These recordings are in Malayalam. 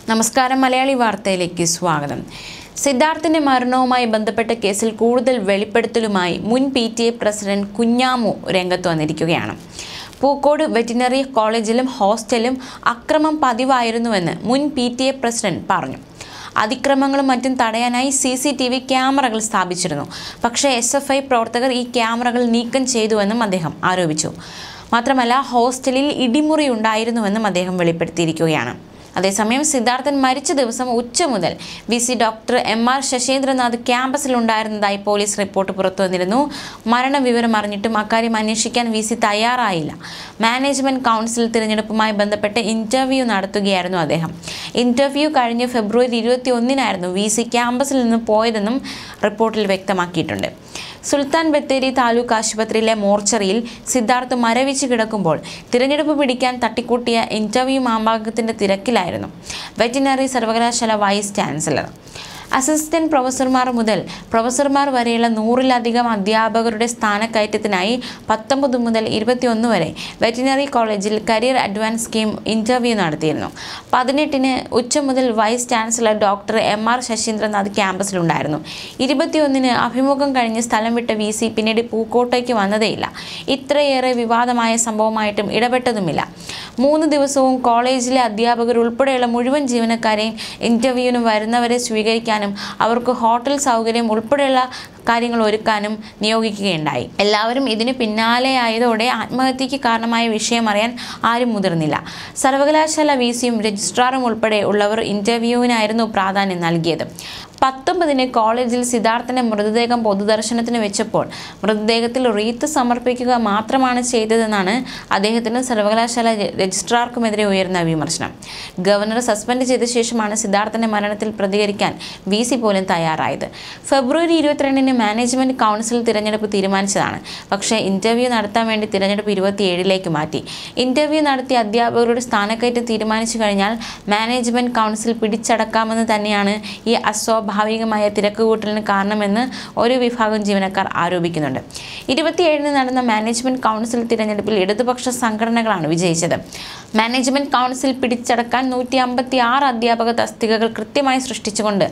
നമസ്കാരം മലയാളി വാർത്തയിലേക്ക് സ്വാഗതം സിദ്ധാർത്ഥിന്റെ മരണവുമായി ബന്ധപ്പെട്ട കേസിൽ കൂടുതൽ വെളിപ്പെടുത്തലുമായി മുൻ P T A president Kunhamu രംഗത്ത് വന്നിരിക്കുകയാണ് പൂക്കോട് വെറ്റിനറി കോളേജിലും ഹോസ്റ്റലും അക്രമം പതിവായിരുന്നുവെന്ന് മുൻ പി ടി എ പ്രസിഡന്റ് പറഞ്ഞു അതിക്രമങ്ങളും മറ്റും തടയാനായി സി സി ടി വി ക്യാമറകൾ സ്ഥാപിച്ചിരുന്നു പക്ഷേ എസ് എഫ് ഐ പ്രവർത്തകർ ഈ ക്യാമറകൾ നീക്കം ചെയ്തുവെന്നും അദ്ദേഹം ആരോപിച്ചു മാത്രമല്ല ഹോസ്റ്റലിൽ ഇടിമുറി ഉണ്ടായിരുന്നുവെന്നും അദ്ദേഹം വെളിപ്പെടുത്തിയിരിക്കുകയാണ് അതേസമയം സിദ്ധാർത്ഥൻ മരിച്ച ദിവസം ഉച്ച മുതൽ V C doctor M R Sasheendranath ക്യാമ്പസിലുണ്ടായിരുന്നതായി പോലീസ് റിപ്പോർട്ട് പുറത്തു വന്നിരുന്നു മരണവിവരം അറിഞ്ഞിട്ടും അക്കാര്യം അന്വേഷിക്കാൻ വി സി തയ്യാറായില്ല മാനേജ്മെന്റ് കൗൺസിൽ തിരഞ്ഞെടുപ്പുമായി ബന്ധപ്പെട്ട് ഇന്റർവ്യൂ നടത്തുകയായിരുന്നു അദ്ദേഹം ഇന്റർവ്യൂ കഴിഞ്ഞ് ഫെബ്രുവരി ഇരുപത്തി ഒന്നിനായിരുന്നു വി സി ക്യാമ്പസിൽ നിന്ന് പോയതെന്നും റിപ്പോർട്ടിൽ വ്യക്തമാക്കിയിട്ടുണ്ട് സുൽത്താൻ ബത്തേരി താലൂക്ക് ആശുപത്രിയിലെ മോർച്ചറിയിൽ സിദ്ധാർത്ഥ് മരവിച്ച് കിടക്കുമ്പോൾ തിരഞ്ഞെടുപ്പ് പിടിക്കാൻ തട്ടിക്കൂട്ടിയ ഇന്റർവ്യൂ മാമ്പാകത്തിന്റെ തിരക്കിലായിരുന്നു വെറ്റിനറി സർവകലാശാല വൈസ് ചാൻസലർ അസിസ്റ്റന്റ് പ്രൊഫസർമാർ മുതൽ പ്രൊഫസർമാർ വരെയുള്ള നൂറിലധികം അധ്യാപകരുടെ സ്ഥാനക്കയറ്റത്തിനായി പത്തൊമ്പത് മുതൽ ഇരുപത്തിയൊന്ന് വരെ വെറ്റിനറി കോളേജിൽ കരിയർ അഡ്വാൻസ് സ്കീം ഇന്റർവ്യൂ നടത്തിയിരുന്നു പതിനെട്ടിന് ഉച്ച മുതൽ vice chancellor doctor M R Sasheendranath ക്യാമ്പസിലുണ്ടായിരുന്നു ഇരുപത്തിയൊന്നിന് അഭിമുഖം കഴിഞ്ഞ് സ്ഥലം വിട്ട വി സി പിന്നീട് പൂക്കോട്ടേക്ക് വന്നതേയില്ല ഇത്രയേറെ വിവാദമായ സംഭവമായിട്ടും ഇടപെട്ടതുമില്ല മൂന്ന് ദിവസവും കോളേജിലെ അധ്യാപകർ ഉൾപ്പെടെയുള്ള മുഴുവൻ ജീവനക്കാരെയും ഇന്റർവ്യൂവിന് വരുന്നവരെ സ്വീകരിക്കാനും അവർക്ക് ഹോട്ടൽ സൗകര്യം ഉൾപ്പെടെയുള്ള കാര്യങ്ങൾ ഒരുക്കാനും നിയോഗിക്കുകയുണ്ടായി എല്ലാവരും ഇതിന് പിന്നാലെ ആയതോടെ ആത്മഹത്യക്ക് കാരണമായ വിഷയം അറിയാൻ ആരും മുതിർന്നില്ല സർവകലാശാല വി സിയും രജിസ്ട്രാറും ഉൾപ്പെടെ ഉള്ളവർ ഇന്റർവ്യൂവിനായിരുന്നു പ്രാധാന്യം നൽകിയത് പത്തൊമ്പതിന് കോളേജിൽ സിദ്ധാർത്ഥന്റെ മൃതദേഹം പൊതുദർശനത്തിന് വെച്ചപ്പോൾ മൃതദേഹത്തിൽ റീത്ത് സമർപ്പിക്കുക മാത്രമാണ് ചെയ്തതെന്നാണ് അദ്ദേഹത്തിന് സർവകലാശാല രജിസ്ട്രാർക്കുമെതിരെ ഉയർന്ന വിമർശനം ഗവർണർ സസ്പെൻഡ് ചെയ്ത ശേഷമാണ് സിദ്ധാർത്ഥന്റെ മരണത്തിൽ പ്രതികരിക്കാൻ വി സി പോലും തയ്യാറായത് ഫെബ്രുവരി ഇരുപത്തിരണ്ടിന് മാനേജ്മെന്റ് കൗൺസിൽ തിരഞ്ഞെടുപ്പ് തീരുമാനിച്ചതാണ് പക്ഷേ ഇന്റർവ്യൂ നടത്താൻ വേണ്ടി തിരഞ്ഞെടുപ്പ് ഇരുപത്തിയേഴിലേക്ക് മാറ്റി ഇന്റർവ്യൂ നടത്തിയ അധ്യാപകരുടെ സ്ഥാനക്കയറ്റം തീരുമാനിച്ചു കഴിഞ്ഞാൽ മാനേജ്മെന്റ് കൗൺസിൽ പിടിച്ചടക്കാമെന്ന് തന്നെയാണ് ഈ അസ്വാഭാവികമായ തിരക്കുകൂട്ടലിന് കാരണമെന്ന് ഒരു വിഭാഗം ജീവനക്കാർ ആരോപിക്കുന്നുണ്ട് ഇരുപത്തിയേഴിന് നടന്ന മാനേജ്മെന്റ് കൗൺസിൽ തിരഞ്ഞെടുപ്പിൽ ഇടതുപക്ഷ സംഘടനകളാണ് വിജയിച്ചത് മാനേജ്മെന്റ് കൗൺസിൽ പിടിച്ചടക്കാൻ നൂറ്റി അമ്പത്തി ആറ് അധ്യാപക തസ്തികകൾ കൃത്യമായി സൃഷ്ടിച്ചുകൊണ്ട്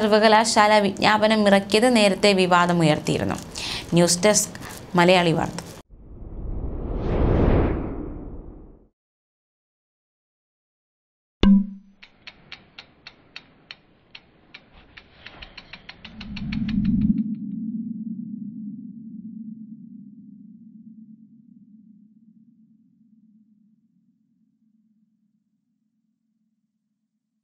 സർവകലാശാല വിജ്ഞാപനം ഇറക്കിയത് നേരത്തെ വിവാദമുയർത്തിയിരുന്നു ന്യൂസ് ഡെസ്ക് മലയാളി വാർത്ത